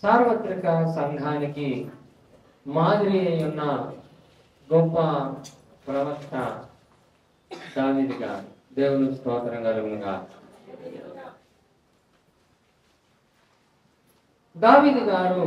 సార్వత్రిక సంఘానికి మాదిరి అయి ఉన్న గొప్ప ప్రవక్త దావిదిగా దేవుని స్తోత్రం కలుగునుగా దావిది గారు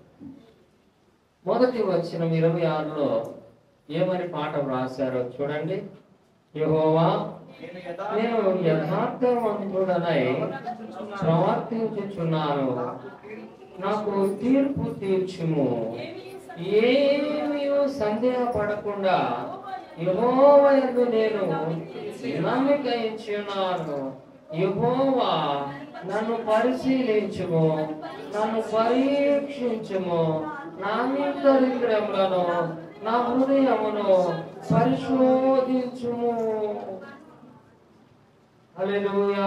మొదటి వచ్చిన ఇరవై ఆరులో ఏమని పాట వ్రాశారో చూడండి యెహోవా నేను యథార్థవంతుడనై ప్రవర్తించుచున్నాను నాకు తీర్పు తీర్చుము ఏమీ సందేహపడకుండా యహోవయందు నేను నమ్మిక ఇచ్చున్నాను యహోవా నన్ను పరిశీలించుము నన్ను పరీక్షించుము నా దరిద్రములను నా హృదయమును పరిశోధించుము హల్లెలూయా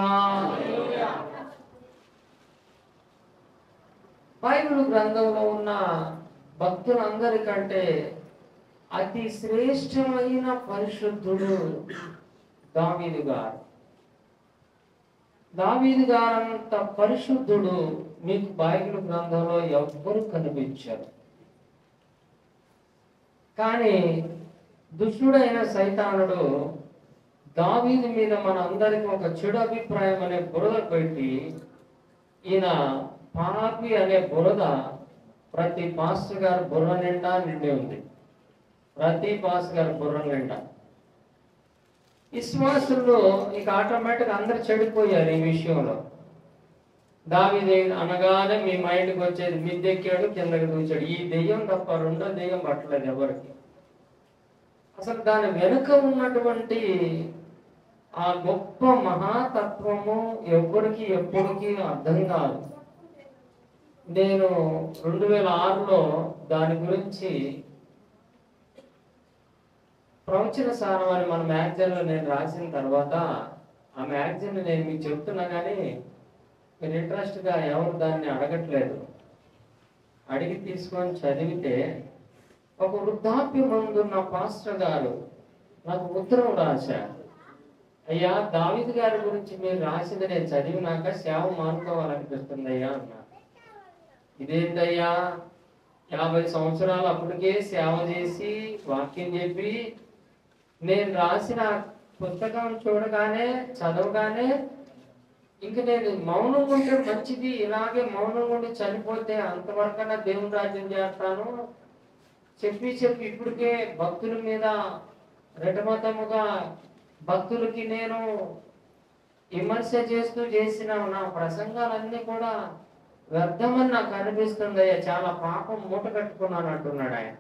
బైబిల్ గ్రంథంలో ఉన్న భక్తులందరికంటే అతి శ్రేష్టమైన పరిశుద్ధుడు దావీదు గారు దావీదు గారంత పరిశుద్ధుడు మీకు బైబిల్ గ్రంథంలో ఎవ్వరు కనిపించారు కానీ దుష్టుడైన సైతానుడు దావీదు మీద మన అందరికి ఒక చెడు అభిప్రాయం అనే బురద పెట్టి ఈయన పాపి అనే బురద ప్రతి పాస్టర్ గారు బుర్ర నిండా నిండి ఉంది ప్రతి పాస్టర్ గారు బుర్ర నిండా విశ్వాసుల్లో ఇక ఆటోమేటిక్ అందరు చెడిపోయారు ఈ విషయంలో దావిదే అనగానే మీ మైండ్కి వచ్చేది మిద్దెక్కాడు కిందకి దూచాడు ఈ దెయ్యం తప్ప రెండో దెయ్యం పట్టలేదు ఎవరికి అసలు దాని వెనుక ఉన్నటువంటి ఆ గొప్ప మహాతత్వము ఎవరికి ఎప్పటికీ అర్థం కాదు నేను రెండు వేల ఆరులో దాని గురించి ప్రవచన సారం అని మన మ్యాగజైన్లో నేను రాసిన తర్వాత ఆ మ్యాగజైన్ నేను మీకు చెప్తున్నా కానీ మీరు ఇంట్రెస్ట్గా ఎవరు దాన్ని అడగట్లేదు అడిగి తీసుకొని చదివితే ఒక వృద్ధాప్యం అందున్న పాస్టర్ గారు నాకు ఉత్తరం రాశారు అయ్యా దావిద్ గారి గురించి మీరు రాసింది నేను చదివినాక సేవ మానుకోవాలనిపిస్తుంది అయ్యా అన్నారు ఇదేంటయ్యా యాభై సంవత్సరాలు అప్పటికే సేవ చేసి వాక్యం చెప్పి నేను రాసిన పుస్తకం చూడగానే చదవగానే ఇంక నేను మౌనం ఉంటే మంచిది ఇలాగే మౌనం ఉండి చనిపోతే అంతవరకన్నా దేవుని రాజ్యం చేస్తాను చెప్పి చెప్పి ఇప్పటికే భక్తుల మీద రెటమతముగా భక్తులకి నేను విమర్శ చేస్తూ చేసిన నా ప్రసంగాలన్నీ కూడా వ్యర్థమని నాకు అనిపిస్తుంది అయ్యా చాలా పాపం మూట కట్టుకున్నాను అంటున్నాడు ఆయన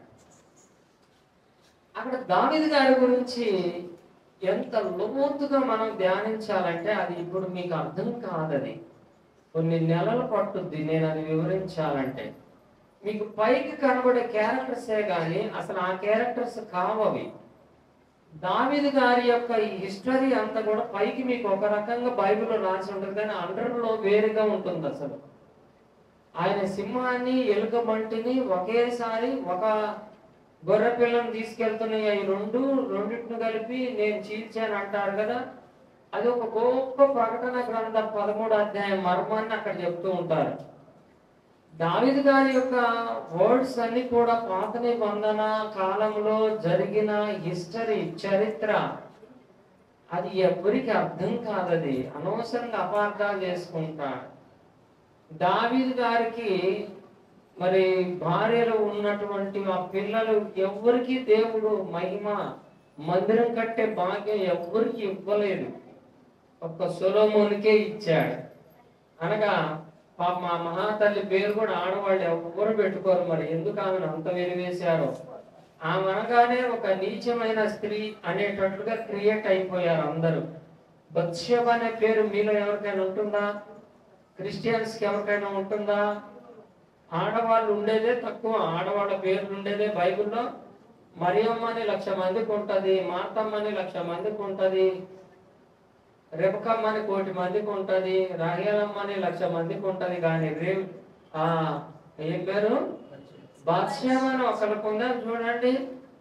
అక్కడ దావిది గారి గురించి ఎంత లోతుగా మనం ధ్యానించాలంటే అది ఇప్పుడు మీకు అర్థం కాదది కొన్ని నెలలు పట్టుద్ది నేను అది వివరించాలంటే మీకు పైకి కనబడే క్యారెక్టర్సే కానీ అసలు ఆ క్యారెక్టర్స్ కావవి దావిది గారి యొక్క ఈ హిస్టరీ అంతా కూడా పైకి మీకు ఒక రకంగా బైబిల్లో రాసి ఉంటుంది కానీ అండర్లో వేరుగా ఉంటుంది అసలు ఆయన సింహాన్ని ఎలుక బంటిని ఒకేసారి ఒక గొర్రె పిల్లని తీసుకెళ్తున్నాయి అవి రెండు రెండింటిని కలిపి నేను చీల్చాను అంటారు కదా అది ఒక గొప్ప ప్రకటన గ్రంథ పదమూడు అధ్యాయం మర్మాన్ని అక్కడ చెప్తూ ఉంటారు దావిద్ గారి యొక్క వర్డ్స్ అన్ని కూడా పాత నిబంధన కాలంలో జరిగిన హిస్టరీ చరిత్ర అది ఎవరికి అర్థం కాదది అనవసరంగా అపార్థాలు చేసుకుంటాడు దావీద్ గారికి మరి భార్యలు ఉన్నటువంటి ఆ పిల్లలు ఎవ్వరికి దేవుడు మహిమ మందిరం కట్టే భాగ్యం ఎవ్వరికి ఇవ్వలేదు ఒక్క సొలోమోనికే ఇచ్చాడు అనగా పాప మా మహాతల్లి పేరు కూడా ఆడవాళ్ళు ఎవ్వరు పెట్టుకోరు మరి ఎందుకు ఆమెను అంత వెలివేశారో ఆమె అనగానే ఒక నీచమైన స్త్రీ అనేటట్లుగా క్రియేట్ అయిపోయారు అందరూ బత్షబ అనే పేరు మీలో ఎవరికైనా ఉంటుందా క్రిస్టియన్స్ కి ఎవరికైనా ఉంటుందా ఆడవాళ్ళు ఉండేదే తక్కువ ఆడవాళ్ళ పేర్లు ఉండేదే బైబిల్లో మరియమ్మ అని లక్ష మందికి ఉంటది మార్తమ్మ అని లక్ష మందికి ఉంటది రెబకమ్మ అని కోటి మందికి ఉంటది రాహేలమ్మ అని లక్ష మందికి ఉంటది కానీ రే ఆ ఏం పేరు బాద్షామ అని ఒకరికి ఉందని చూడండి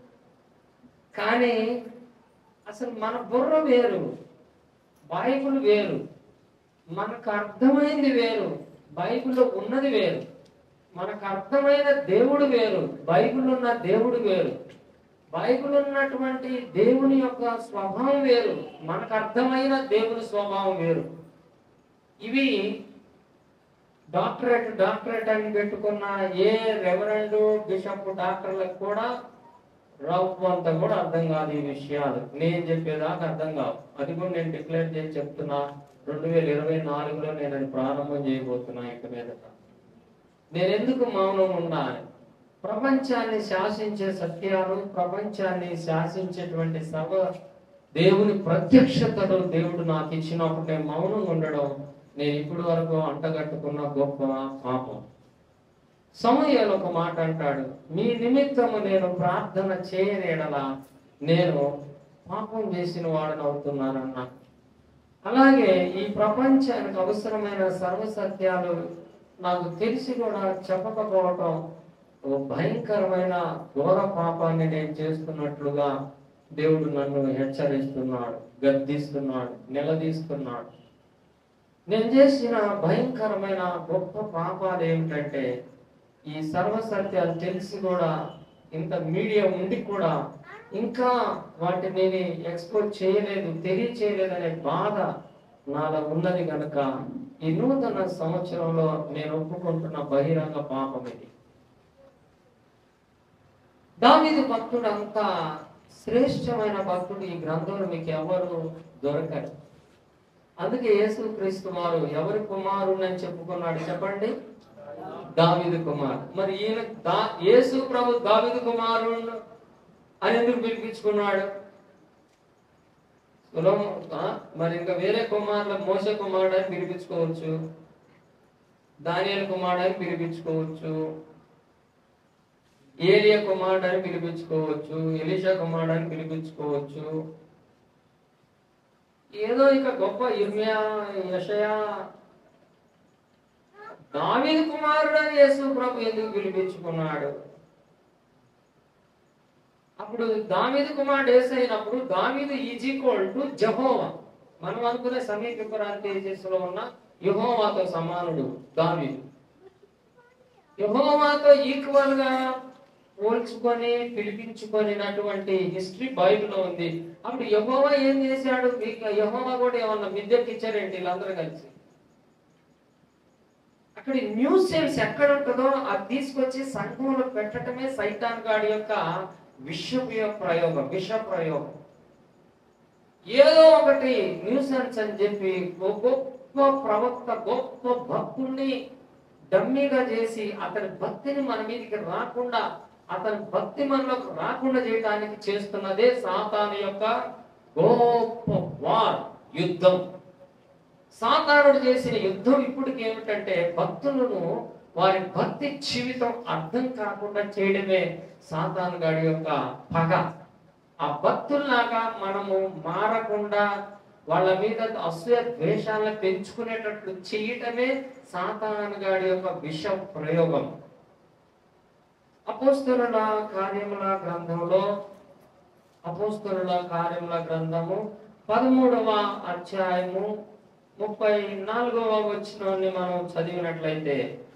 కానీ అసలు మన బుర్ర వేరు బైబిల్ వేరు మనకు అర్థమైంది వేరు బైబిల్లో ఉన్నది వేరు మనకు అర్థమైన దేవుడు వేరు బైబిల్ ఉన్న దేవుడు వేరు బైబిల్ ఉన్నటువంటి దేవుని యొక్క స్వభావం వేరు మనకు అర్థమైన దేవుని స్వభావం వేరు ఇవి డాక్టరేట్ డాక్టరేట్ అని పెట్టుకున్న ఏ రెవరెండ్ బిషప్ డాక్టర్లకు కూడా రవ్వు అంత కూడా అర్థం కాదు ఈ విషయాలు నేను చెప్పేదాకా అర్థం కావు అది కూడా నేను డిక్లేర్ చేసి చెప్తున్నా రెండు వేల ఇరవై నాలుగులో నేను అది ప్రారంభం చేయబోతున్నా ఇక మీదట నేను ఎందుకు మౌనం ఉన్నా అని ప్రపంచాన్ని శాసించే సత్యాలు ప్రపంచాన్ని శాసించేటువంటి సర్వ దేవుని ప్రత్యక్షతను దేవుడు నాకు ఇచ్చినప్పుడు నేను మౌనంగా ఉండడం నేను ఇప్పటి వరకు అంటగట్టుకున్న గొప్ప పాపం సమయాలు ఒక మాట అంటాడు మీ నిమిత్తము నేను ప్రార్థన చేయనేడలా నేను పాపం చేసిన వాడని అవుతున్నానన్నా అలాగే ఈ ప్రపంచానికి అవసరమైన సర్వసత్యాలు నాకు తెలిసి కూడా చెప్పకపోవటం ఓ భయంకరమైన ఘోర పాపాన్ని నేను చేస్తున్నట్లుగా దేవుడు నన్ను హెచ్చరిస్తున్నాడు గద్దిస్తున్నాడు నిలదీస్తున్నాడు నేను చేసిన భయంకరమైన గొప్ప పాపాలు ఏమిటంటే ఈ సర్వసత్యాలు తెలిసి కూడా ఇంత మీడియా ఉండి కూడా ఇంకా వాటిని ఎక్స్పోజ్ చేయలేదు తెలియచేయలేదు అనే బాధ నాలో ఉన్నది కనుక ఈ నూతన సంవత్సరంలో నేను ఒప్పుకుంటున్న బహిరంగ పాపం ఇది దావీదు భక్తుడు అంత శ్రేష్టమైన భక్తుడు ఈ గ్రంథంలో మీకు ఎవరు దొరకరు అందుకే యేసు క్రీస్తు వారు ఎవరి కుమారుడు అని చెప్పుకున్నాడు చెప్పండి దావీదు కుమార్ మరి ఈయన దా యేసు ప్రభు దావీదు కుమారుడు అని ఎందుకు పిలిపించుకున్నాడు సులభం ఆ? మరి ఇంకా వేరే కుమారుల మోస కుమారుడు అని పిలిపించుకోవచ్చు దానియల్ కుమారుడు అని పిలిపించుకోవచ్చు ఏలియా కుమారుడు అని పిలిపించుకోవచ్చు ఎలీషా కుమారుడు అని పిలిపించుకోవచ్చు ఏదో ఇక గొప్ప ఇర్మియా యషయా దావీదు కుమారుడు అని యేసు ప్రభు ఎందుకు పిలిపించుకున్నాడు అప్పుడు దావీదు కుమారుడు యేసు అయినప్పుడు దావీదు ఈజ్ ఈక్వల్ టు జహోవా మనం అనుకునే సమీపరాంతేజస్సులో ఉన్న యహోవాతో సమానుడు దావీదు యహోవాతో ఈక్వల్ గా పోల్చుకొని పిలిపించుకొనినటువంటి హిస్టరీ బైబిల్లో ఉంది అప్పుడు యహోవా ఏం చేశాడు యహోవా కూడా ఏమన్నా మిద్దెక్కిచ్చారేంటి వీళ్ళందరూ కలిసి అక్కడ న్యూసెన్స్ ఎక్కడ ఉంటుందో అది తీసుకొచ్చి సంఘంలో పెట్టడమే సైతాన్ గాడి యొక్క విషపు యొక్క ప్రయోగం విష ప్రయోగం ఏదో ఒకటి న్యూసెన్స్ అని చెప్పి ఓ గొప్ప ప్రవక్త గొప్ప భక్తుణ్ణి డమ్మీగా చేసి అతని భక్తిని మన మీదకి రాకుండా అతని భక్తి మనలోకి రాకుండా చేయడానికి చేస్తున్నదే సాతాను యొక్క గొప్ప వార్ యుద్ధం సాతానుడు చేసిన యుద్ధం ఇప్పటికి ఏమిటంటే భక్తులను వారి భక్తి జీవితం అర్థం కాకుండా చేయడమే సాతాను గాడి యొక్క పగ ఆ భక్తుల్లాగా మనము మారకుండా వాళ్ళ మీద అసూయ ద్వేషాలను పెంచుకునేటట్లు చేయటమే సాతాను గాడి యొక్క విష ప్రయోగం అపోస్తరుల కార్యముల గ్రంథంలో అపోస్తరుల కార్యముల గ్రంథము పదమూడవ అధ్యాయము ముప్పై నాలుగవ వచ్చినాన్ని మనం చదివినట్లయితే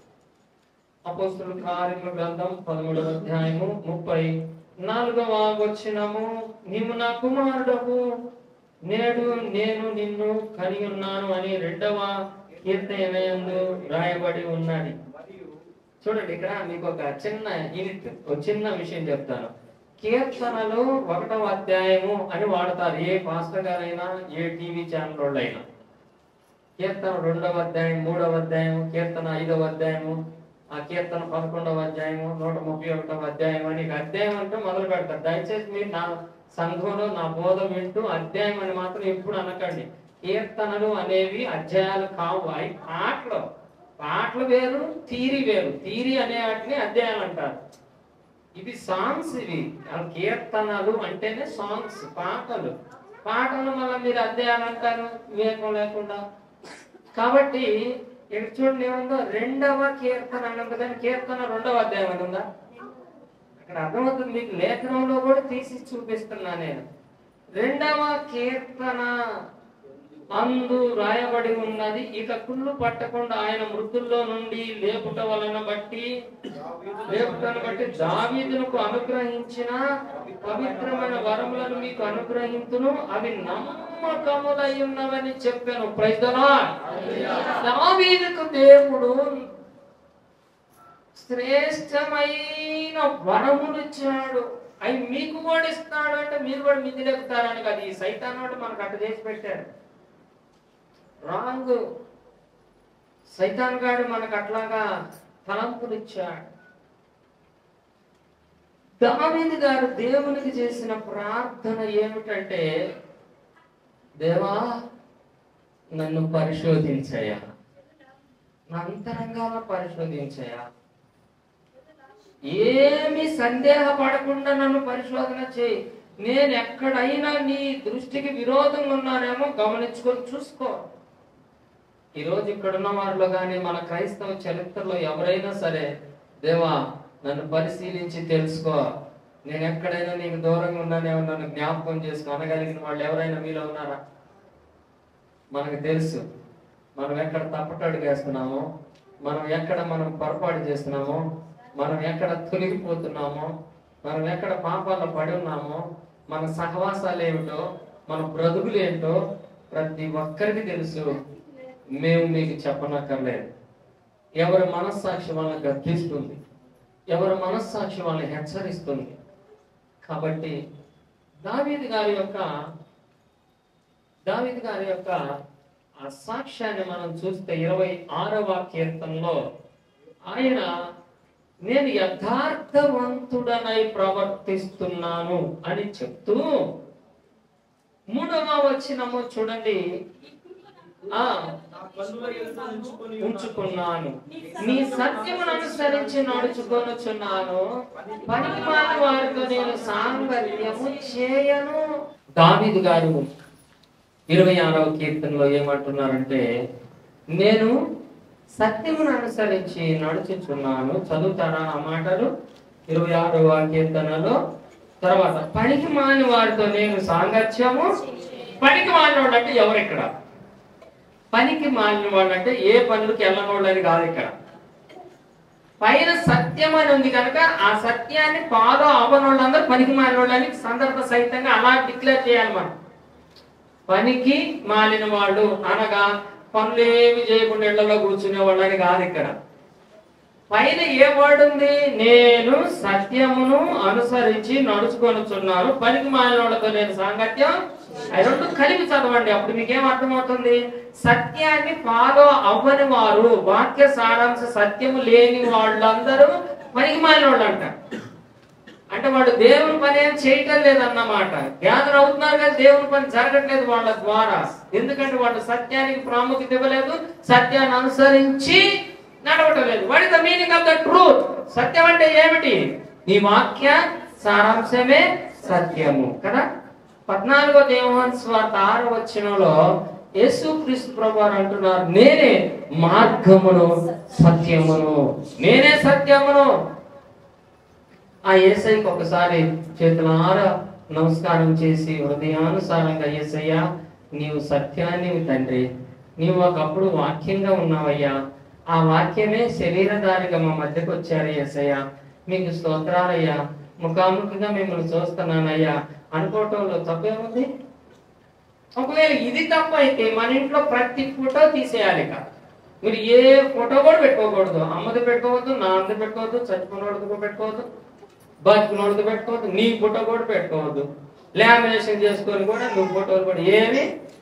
అపోస్తుల కార్యముల గ్రంథం పదమూడవ అధ్యాయము ముప్పై నాలుగవ వచ్చినము నీవు నా కుమారుడవు నేడు నేను నిన్ను కని ఉన్నాను అని రెండవ కీర్తనయందు రాయబడి ఉన్నది చూడండి ఇక్కడ మీకు ఒక చిన్న యూనిట్ ఒక చిన్న విషయం చెప్తాను కీర్తనలు ఒకటవ అధ్యాయము అని వాడతారు ఏ పాస్టర్ గారైనా ఏ టీవీ ఛానల్ వాళ్ళైనా కీర్తన రెండవ అధ్యాయం మూడవ అధ్యాయం కీర్తన ఐదవ అధ్యాయము ఆ కీర్తన పదకొండవ అధ్యాయము నూట ముప్పై ఒకటవ అధ్యాయం అని ఇక అధ్యాయం అంటే మొదలు పెడతారు దయచేసి మీరు నా సంఘంలో నా బోధ వింటూ అధ్యాయం అని మాత్రం ఎప్పుడు అనకండి కీర్తనలు అనేవి అధ్యాయాలు కావు అవి పాటలు పాటలు వేరు థీరీ వేరు థీరీ అనే వాటిని అధ్యాయాలు అంటారు ఇవి సాంగ్స్ ఇవి ఆ కీర్తనలు అంటేనే సాంగ్స్ పాటలు పాటలు మళ్ళీ మీరు అధ్యాయాలు అంటారు వివేకం లేకుండా కాబట్టి ఇక్కడ చూడండి ఏముందో రెండవ కీర్తన అని ఉంది కానీ కీర్తన రెండవ అధ్యాయం అని ఉందా అక్కడ అర్థమవుతుంది మీకు లేఖనంలో కూడా తీసి చూపిస్తున్నా నేను రెండవ కీర్తన అందు రాయబడి ఉన్నది ఇక కుళ్ళు పట్టకుండా ఆయన మృతుల్లో నుండి లేపుట వలన బట్టి లేపుటను బట్టి దావీదునకు అనుగ్రహించిన పవిత్రమైన వరములను మీకు అనుగ్రహించును అవి నమ్మకములై ఉన్నవని చెప్పాను ప్రజలా దావీదుకు దేవుడు శ్రేష్టమైన వరములు ఇచ్చాడు అవి మీకు కూడా ఇస్తాడు అంటే మీరు కూడా మిదిలెక్కుతారని కాదు ఈ సైతాన్ వాడు మనకు అట్ట చేసి పెట్టాడు రాంగ్ సైతాన్ గాడు మనకు అట్లాగా తలంపులు ఇచ్చాడు దావీదు గారు దేవునికి చేసిన ప్రార్థన ఏమిటంటే దేవా నన్ను పరిశోధించయ్యా నా అంతరంగాల పరిశోధించయ్యా ఏమి సందేహపడకుండా నన్ను పరిశోధన చేయి నేను ఎక్కడైనా నీ దృష్టికి విరోధంగా ఉన్నానేమో గమనించుకొని చూసుకో ఈరోజు ఇక్కడ ఉన్న వారిలో కానీ మన క్రైస్తవ చరిత్రలో ఎవరైనా సరే దేవా నన్ను పరిశీలించి తెలుసుకో నేను ఎక్కడైనా నీకు దూరంగా ఉన్నానేమో నన్ను జ్ఞాపకం చేసుకో అనగలిగిన వాళ్ళు ఎవరైనా మీలో ఉన్నారా మనకు తెలుసు మనం ఎక్కడ తప్పటడుగేస్తున్నామో మనం ఎక్కడ మనం పొరపాటు చేస్తున్నామో మనం ఎక్కడ తొలగిపోతున్నామో మనం ఎక్కడ పాపాల్లో పడి ఉన్నామో మన సహవాసాలు ఏమిటో మన బ్రతుకులు ఏంటో ప్రతి ఒక్కరికి తెలుసు మేము మీకు చెప్పనక్కర్లేదు ఎవరి మనస్సాక్షి వాళ్ళని గద్దిస్తుంది ఎవరి మనస్సాక్షి వాళ్ళని హెచ్చరిస్తుంది కాబట్టి దావీదు గారి యొక్క దావీదు గారి యొక్క ఆ సాక్ష్యాన్ని మనం చూస్తే ఇరవై ఆరవ కీర్తనలో ఆయన నేను యథార్థవంతుడనై ప్రవర్తిస్తున్నాను అని చెప్తూ మూడవ వచ్చినము చూడండి ఆ నా కన్నుల ఎదుట ఉంచుకొని ఉంచుకున్నాను నీ సత్యమును అనుసరించి నడుచుకొనుచున్నాను పనికిమాలిన వారితో నేను సాంగత్యము చేయను దావీదు గారు ఇరవై ఆరవ కీర్తనలో ఏమంటున్నారంటే నేను సత్యమును అనుసరించి నడుచుచున్నాను చదువుతారా ఆ మాటలు ఇరవై ఆరవ కీర్తనలో తర్వాత పనికి మాని వారితో నేను సాంగత్యము పనికి మాలినోడు అంటే ఎవరు ఇక్కడ పనికి మాలిన వాడు అంటే ఏ పనులకు వెళ్ళనోళ్ళు అని కాదు ఇక్కడ పైన సత్యం అని ఉంది కనుక ఆ సత్యాన్ని ఫాలో అవ్వనోళ్ళందరూ పనికి మాలిన వాళ్ళని సందర్భ సహితంగా అలా డిక్లేర్ చేయాలి మనం పనికి మాలిన వాళ్ళు అనగా పనులేమి చేయకుండా ఇళ్లలో కూర్చునే వాళ్ళని కాదు ఇక్కడ పైన ఏ వర్డ్ ఉంది నేను సత్యమును అనుసరించి నడుచుకొనుచున్నాను పనికి మాలిన వాళ్ళతో నేను సాంగత్యం అవి రెండు కలిపి చదవండి అప్పుడు మీకేం అర్థమవుతుంది సత్యాన్ని ఫాలో అవ్వని వారు వాక్య సారాంశ సత్యము లేని వాళ్ళందరూ పనికి మాలిన వాళ్ళు అంట అంటే వాడు దేవుని పని ఏం చేయటం లేదన్నమాట గ్యాదర్ అవుతున్నారు కానీ దేవుని పని జరగట్లేదు వాళ్ళ ద్వారా ఎందుకంటే వాళ్ళు సత్యానికి ప్రాముఖ్యత ఇవ్వలేదు సత్యాన్ని అనుసరించి నడవటం లేదు what is the meaning of the truth సత్యం అంటే ఏమిటి నీ వాక్య సారాంశమే సత్యము కదా పద్నాలుగో దేవహన్ స్వార్థ ఆరో వచ్చినలో యేసు క్రీస్తు ప్రభు వారు అంటున్నారు నేనే మార్గమును సత్యమును నేనే సత్యమును ఆ ఏసైకి ఒకసారి చేతులార నమస్కారం చేసి హృదయానుసారంగా ఏసయ్యా నీవు సత్యాన్ని తండ్రి నీవు ఒకప్పుడు వాక్యంగా ఉన్నావయ్యా ఆ వాక్యమే శరీరధారిగా మా మధ్యకు వచ్చారు ఏసయ్యా మీకు స్తోత్రాలయ్యా ముఖాముఖిగా మిమ్మల్ని చూస్తున్నానయ్యా అనుకోవటంలో తప్పేముంది ఒకవేళ ఇది తప్పు అయితే మన ఇంట్లో ప్రతి ఫోటో తీసేయాలి ఇక మీరు ఏ ఫోటో కూడా పెట్టుకోకూడదు అమ్మది పెట్టుకోవద్దు నాన్నది పెట్టుకోవద్దు చచ్చిపోయినోడిది కూడా పెట్టుకోవద్దు బతుకునోడిది పెట్టుకోవద్దు నీ ఫోటో కూడా పెట్టుకోవద్దు లామినేషన్ చేసుకొని కూడా నువ్వు ఫోటోలు కూడా ఏమి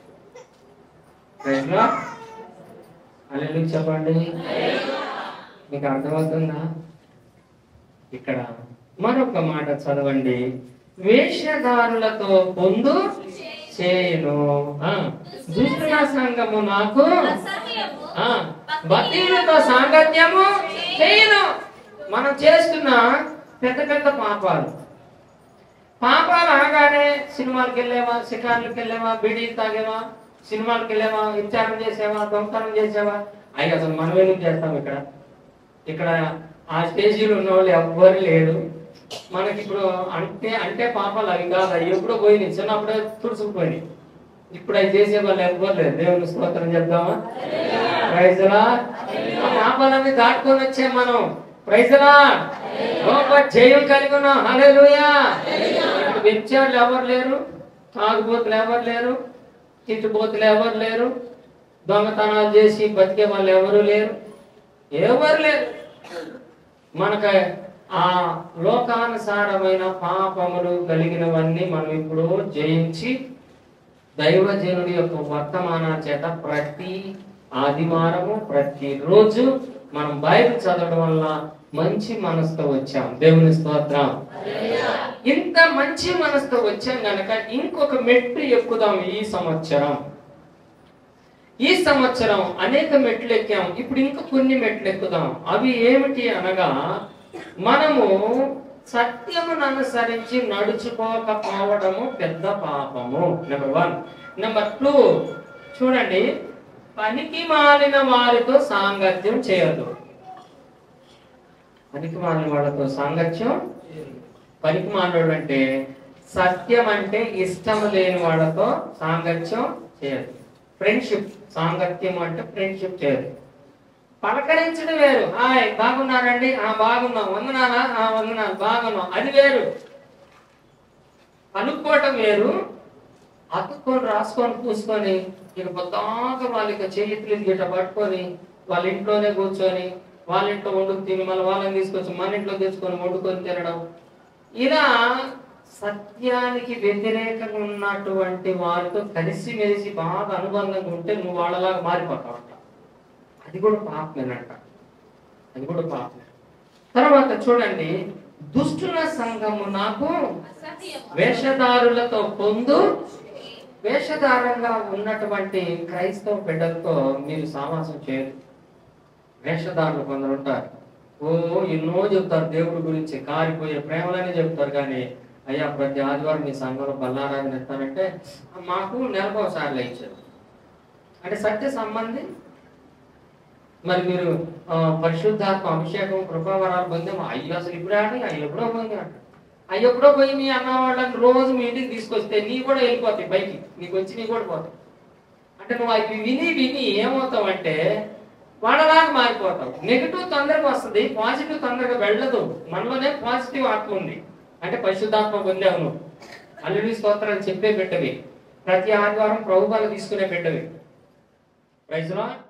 అల్లెలు చెప్పండి మీకు అర్థమవుతుందా ఇక్కడ మరొక మాట చదవండి వేషధారులతో పొందు చేయను ఆ, దుష్టుల సంఘము నాకు ఆ, భక్తులతో సాంగత్యము చేయను మనం చేస్తున్న పెద్ద పెద్ద పాపాలు పాపాలు అనగానే సినిమాలకు వెళ్ళావా షికార్లకు వెళ్ళావా బీడీ తాగేవా సినిమాలకు వెళ్ళావా విచారణ చేసావా దొంగతనం చేసావా అవి అసలు మనం ఎందుకు చేస్తాం ఇక్కడ ఇక్కడ ఆ స్టేజీలో ఉన్న వాళ్ళు ఎవ్వరు లేరు మనకి ఇప్పుడు అంటే అంటే పాపాలు అవి కాదు అవి ఎప్పుడో పోయినాయి చిన్నప్పుడే తుడుచుకుపోయినాయి ఇప్పుడు అవి చేసే వాళ్ళు ఎవ్వరు లేరు దేవుని స్తోత్రం చెప్దామా ప్రైజలా ఆ పాపాలన్నీ దాటుకొని వచ్చాం మనం ప్రైజలా గొప్ప జయం కలిగి ఉన్నాం హల్లెలూయా ఇప్పుడు వ్యభిచారులు ఎవరు లేరు తాగుబోతులు ఎవరు లేరు తిట్టుబోతులు ఎవరు లేరు దొంగతనాలు చేసి బతికే వాళ్ళు ఎవరు లేరు ఎవరు లేరు మనకు ఆ లోకానుసారమైన పాపములు కలిగినవన్నీ మనం ఇప్పుడు జయించి దైవజనుడి యొక్క వర్తమాన చేత ప్రతి ఆదివారము ప్రతి రోజు మనం బైబిల్ చదవడం వల్ల మంచి మనసుతో వచ్చాం దేవుని స్తోత్రం ఇంత మంచి మనసుతో వచ్చాం గనక ఇంకొక మెట్టు ఎక్కుదాం ఈ సంవత్సరం ఈ సంవత్సరం అనేక మెట్లు ఎక్కాం ఇప్పుడు ఇంకా కొన్ని మెట్లు ఎక్కుదాం అవి ఏమిటి అనగా మనము సత్యమును అనుసరించి నడుచుకోకపోవడము పెద్ద పాపము నెంబర్ వన్ నెంబర్ టూ చూడండి పనికి మాలిన వారితో సాంగత్యం చేయదు పనికి మాలిన వాళ్ళతో సాంగత్యం పనికి మాలిన అంటే సత్యం అంటే ఇష్టం లేని వాళ్ళతో సాంగత్యం చేయదు ఫ్రెండ్షిప్ సాంగత్యం అంటే ఫ్రెండ్షిప్ చేయదు పలకరించడం వేరు హాయ్ బాగున్నారండి ఆ బాగున్నాం వందనాలా ఆ వందనాలు బాగున్నాం అది వేరు అనుకోవటం వేరు అతుక్కొని రాసుకొని పూసుకొని ఇక పొద్దాక వాళ్ళకి చేతులు గిట్ట పట్టుకొని వాళ్ళ ఇంట్లోనే కూర్చొని వాళ్ళ ఇంట్లో వండుకు తిని మళ్ళీ వాళ్ళని తీసుకొచ్చి మన ఇంట్లో తెచ్చుకొని వండుకొని తినడం ఇలా సత్యానికి వ్యతిరేకంగా ఉన్నటువంటి వారితో కలిసి మెలిసి బాగా అనుబంధంగా ఉంటే నువ్వు వాళ్ళలాగా మారిపోతావు అంట అది కూడా పాపమేనంట అది కూడా పాపమే తర్వాత చూడండి దుష్టుల సంఘము నాకు వేషధారులతో పొందు వేషధారంగా ఉన్నటువంటి క్రైస్తవ బిడ్డలతో మీరు సావాసం చేయరు వేషధారులు కొందరు ఉంటారు ఓ ఎన్నో చెప్తారు దేవుడి గురించి కారిపోయే ప్రేమలని చెప్తారు కానీ అయ్యా ప్రతి ఆదివారం మీ సంఘంలో బల్లారాన్ని ఎత్తానంటే మాకు నెలకు ఒకసారి ఇచ్చారు అంటే సత్య సంబంధి మరి మీరు ఆ, పరిశుద్ధాత్మ అభిషేకం కృపావరాలు పొందాము అయ్యో అసలు ఇప్పుడే ఆడి అయ్యి ఎప్పుడో పోయింది అంట అయ్యి ఎప్పుడో పోయి మీ అన్న వాళ్ళని రోజు మీ ఇంటికి తీసుకొస్తే నీ కూడా వెళ్ళిపోతాయి పైకి నీకు వచ్చి నీ కూడా పోతాయి అంటే నువ్వు అవి విని విని ఏమవుతావు అంటే వాళ్ళలాగా మారిపోతావు నెగిటివ్ తొందరగా వస్తుంది పాజిటివ్ తొందరగా వెళ్ళదు మనలోనే పాజిటివ్ ఆత్మ ఉంది అంటే పరిశుద్ధాత్మ పొందావు నువ్వు అల్లుడి స్తోత్రాలు చెప్పే బిడ్డవి ప్రతి ఆదివారం ప్రభుత్వాలు తీసుకునే బిడ్డవి ప్రైజ్